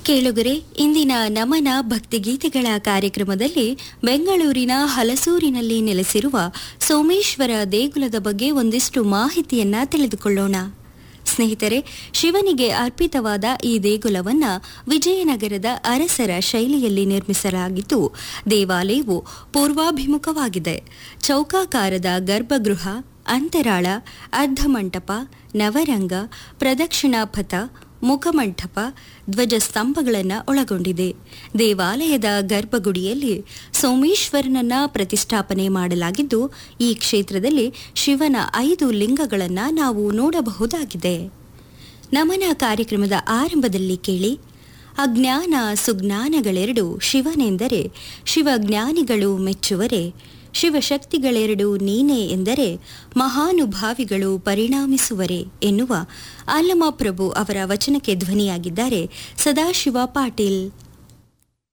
ಕೇಳುಗರೆ ಇಂದಿನ ನಮನ ಭಕ್ತಿಗೀತೆಗಳ ಕಾರ್ಯಕ್ರಮದಲ್ಲಿ ಬೆಂಗಳೂರಿನ ಹಲಸೂರಿನಲ್ಲಿ ನೆಲೆಸಿರುವ ಸೋಮೇಶ್ವರ ದೇಗುಲದ ಬಗ್ಗೆ ಒಂದಿಷ್ಟು ಮಾಹಿತಿಯನ್ನ ತಿಳಿದುಕೊಳ್ಳೋಣ ಸ್ನೇಹಿತರೆ ಶಿವನಿಗೆ ಅರ್ಪಿತವಾದ ಈ ದೇಗುಲವನ್ನ ವಿಜಯನಗರದ ಅರಸರ ಶೈಲಿಯಲ್ಲಿ ನಿರ್ಮಿಸಲಾಗಿದ್ದು ದೇವಾಲಯವು ಪೂರ್ವಾಭಿಮುಖವಾಗಿದೆ ಚೌಕಾಕಾರದ ಗರ್ಭಗೃಹ ಅಂತರಾಳ ಅರ್ಧಮಂಟಪ ನವರಂಗ ಪ್ರದಕ್ಷಿಣಾ ಪಥ ಮುಖಮಂಟಪ ಧ್ವಜಸ್ತಂಭಗಳನ್ನು ಒಳಗೊಂಡಿದೆ ದೇವಾಲಯದ ಗರ್ಭಗುಡಿಯಲ್ಲಿ ಸೋಮೇಶ್ವರನನ್ನ ಪ್ರತಿಷ್ಠಾಪನೆ ಮಾಡಲಾಗಿದ್ದು ಈ ಕ್ಷೇತ್ರದಲ್ಲಿ ಶಿವನ ಐದು ಲಿಂಗಗಳನ್ನು ನಾವು ನೋಡಬಹುದಾಗಿದೆ ನಮನ ಕಾರ್ಯಕ್ರಮದ ಆರಂಭದಲ್ಲಿ ಕೇಳಿ ಅಜ್ಞಾನ ಸುಜ್ಞಾನಗಳೆರಡು ಶಿವನೆಂದರೆ ಶಿವಜ್ಞಾನಿಗಳು ಮೆಚ್ಚುವರೆ ಶಿವಶಕ್ತಿಗಳೆರಡು ನೀನೆ ಎಂದರೆ ಮಹಾನುಭಾವಿಗಳು ಪರಿಣಾಮಿಸುವರೆ ಎನ್ನುವ ಅಲ್ಲಮ ಪ್ರಭು ಅವರ ವಚನಕ್ಕೆ ಧ್ವನಿಯಾಗಿದ್ದಾರೆ ಸದಾಶಿವ ಪಾಟೀಲ್